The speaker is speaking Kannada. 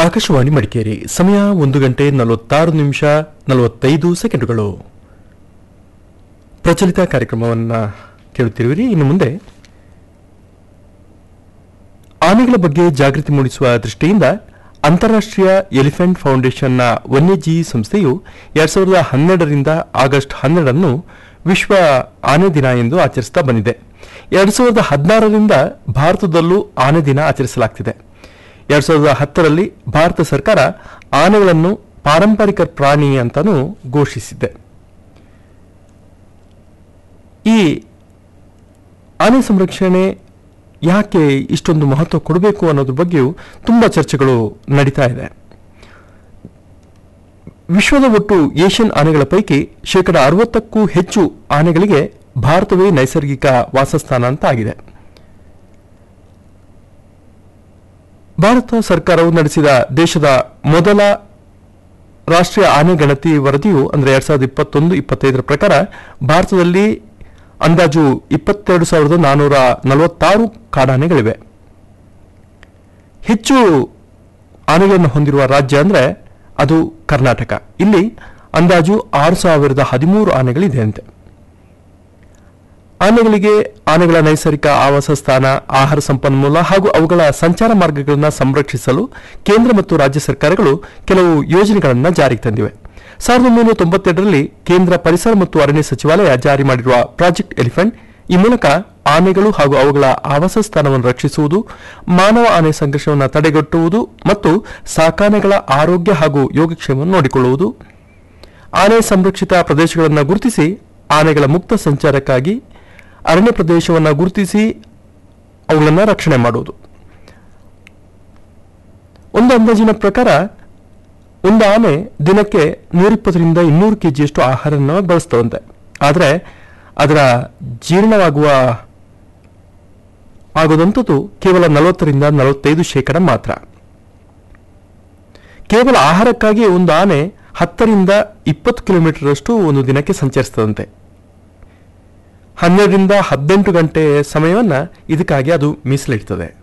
ಆಕಾಶವಾಣಿ ಮಡಿಕೇರಿ ಸಮಯ ಒಂದು ಗಂಟೆ ನಲವತ್ತಾರು ನಿಮಿಷ ನಲವತ್ತೈದು ಸೆಕೆಂಡುಗಳು ಪ್ರಚಲಿತ ಕಾರ್ಯಕ್ರಮವನ್ನು ಕೇಳುತ್ತಿರುವಿರಿ ಇನ್ನು ಮುಂದೆ ಆನೆಗಳ ಬಗ್ಗೆ ಜಾಗೃತಿ ಮೂಡಿಸುವ ದೃಷ್ಟಿಯಿಂದ ಅಂತಾರಾಷ್ಟ್ರೀಯ ಎಲಿಫೆಂಟ್ ಫೌಂಡೇಶನ್ನ ವನ್ಯಜೀವಿ ಸಂಸ್ಥೆಯು ಎರಡ್ ಸಾವಿರದ ಹನ್ನೆರಡರಿಂದ ಆಗಸ್ಟ್ ಹನ್ನೆರಡನ್ನು ವಿಶ್ವ ಆನೆ ದಿನ ಎಂದು ಆಚರಿಸುತ್ತಾ ಬಂದಿದೆ ಎರಡ್ ಸಾವಿರದ ಹದಿನಾರರಿಂದ ಭಾರತದಲ್ಲೂ ಆನೆ ದಿನ ಆಚರಿಸಲಾಗ್ತಿದೆ ಎರಡ್ ಸಾವಿರದ ಹತ್ತರಲ್ಲಿ ಭಾರತ ಸರ್ಕಾರ ಆನೆಗಳನ್ನು ಪಾರಂಪರಿಕ ಪ್ರಾಣಿ ಅಂತಾನೂ ಘೋಷಿಸಿದೆ ಈ ಆನೆ ಸಂರಕ್ಷಣೆ ಯಾಕೆ ಇಷ್ಟೊಂದು ಮಹತ್ವ ಕೊಡಬೇಕು ಅನ್ನೋದ್ರ ಬಗ್ಗೆಯೂ ತುಂಬ ಚರ್ಚೆಗಳು ನಡೀತಾ ಇದೆ ವಿಶ್ವದ ಒಟ್ಟು ಏಷ್ಯನ್ ಆನೆಗಳ ಪೈಕಿ ಶೇಕಡ ಅರವತ್ತಕ್ಕೂ ಹೆಚ್ಚು ಆನೆಗಳಿಗೆ ಭಾರತವೇ ನೈಸರ್ಗಿಕ ವಾಸಸ್ಥಾನ ಅಂತ ಆಗಿದೆ ಭಾರತ ಸರ್ಕಾರವು ನಡೆಸಿದ ದೇಶದ ಮೊದಲ ರಾಷ್ಟ್ರೀಯ ಆನೆ ಗಣತಿ ವರದಿಯು ಅಂದರೆ ಎರಡ್ ಸಾವಿರದ ಇಪ್ಪತ್ತೊಂದು ಇಪ್ಪತ್ತೈದರ ಪ್ರಕಾರ ಭಾರತದಲ್ಲಿ ಅಂದಾಜು ಇಪ್ಪತ್ತೆರಡು ಸಾವಿರದ ನಾನ್ನೂರ ನಲವತ್ತಾರು ಕಾಡಾನೆಗಳಿವೆ ಹೆಚ್ಚು ಆನೆಗಳನ್ನು ಹೊಂದಿರುವ ರಾಜ್ಯ ಅಂದರೆ ಅದು ಕರ್ನಾಟಕ ಇಲ್ಲಿ ಅಂದಾಜು ಆರು ಸಾವಿರದ ಹದಿಮೂರು ಆನೆಗಳಿದೆ ಅಂತೆ ಆನೆಗಳಿಗೆ ಆನೆಗಳ ನೈಸರ್ಗಿಕ ಆವಾಸ ಸ್ಥಾನ ಆಹಾರ ಸಂಪನ್ಮೂಲ ಹಾಗೂ ಅವುಗಳ ಸಂಚಾರ ಮಾರ್ಗಗಳನ್ನು ಸಂರಕ್ಷಿಸಲು ಕೇಂದ್ರ ಮತ್ತು ರಾಜ್ಯ ಸರ್ಕಾರಗಳು ಕೆಲವು ಯೋಜನೆಗಳನ್ನು ಜಾರಿಗೆ ತಂದಿವೆ ಸಾವಿರದ ಒಂಬೈನೂರ ತೊಂಬತ್ತೆರಡರಲ್ಲಿ ಕೇಂದ್ರ ಪರಿಸರ ಮತ್ತು ಅರಣ್ಯ ಸಚಿವಾಲಯ ಜಾರಿ ಮಾಡಿರುವ ಪ್ರಾಜೆಕ್ಟ್ ಎಲಿಫೆಂಟ್ ಈ ಮೂಲಕ ಆನೆಗಳು ಹಾಗೂ ಅವುಗಳ ಆವಾಸ ಸ್ಥಾನವನ್ನು ರಕ್ಷಿಸುವುದು ಮಾನವ ಆನೆ ಸಂಘರ್ಷವನ್ನು ತಡೆಗಟ್ಟುವುದು ಮತ್ತು ಸಾಕಾನೆಗಳ ಆರೋಗ್ಯ ಹಾಗೂ ಯೋಗಕ್ಷೇಮವನ್ನು ನೋಡಿಕೊಳ್ಳುವುದು ಆನೆ ಸಂರಕ್ಷಿತ ಪ್ರದೇಶಗಳನ್ನು ಗುರುತಿಸಿ ಆನೆಗಳ ಮುಕ್ತ ಸಂಚಾರಕ್ಕಾಗಿ ಅರಣ್ಯ ಪ್ರದೇಶವನ್ನು ಗುರುತಿಸಿ ಅವುಗಳನ್ನು ರಕ್ಷಣೆ ಮಾಡುವುದು ಒಂದು ಅಂದಾಜಿನ ಪ್ರಕಾರ ಒಂದು ಆನೆ ದಿನಕ್ಕೆ ನೂರಿಪ್ಪತ್ತರಿಂದ ಇನ್ನೂರು ಕೆಜಿಯಷ್ಟು ಆಹಾರವನ್ನು ಬಳಸ್ತವಂತೆ ಆದರೆ ಅದರ ಜೀರ್ಣವಾಗುವ ಆಗೋದಂಥದ್ದು ಕೇವಲ ನಲವತ್ತರಿಂದ ನಲವತ್ತೈದು ಶೇಕಡ ಮಾತ್ರ ಕೇವಲ ಆಹಾರಕ್ಕಾಗಿ ಒಂದು ಆನೆ ಹತ್ತರಿಂದ ಇಪ್ಪತ್ತು ಕಿಲೋಮೀಟರ್ ಅಷ್ಟು ಒಂದು ದಿನಕ್ಕೆ ಸಂಚರಿಸ್ತದಂತೆ ಹನ್ನೆರಡರಿಂದ ಹದಿನೆಂಟು ಗಂಟೆ ಸಮಯವನ್ನು ಇದಕ್ಕಾಗಿ ಅದು ಮೀಸಲಿಡ್ತದೆ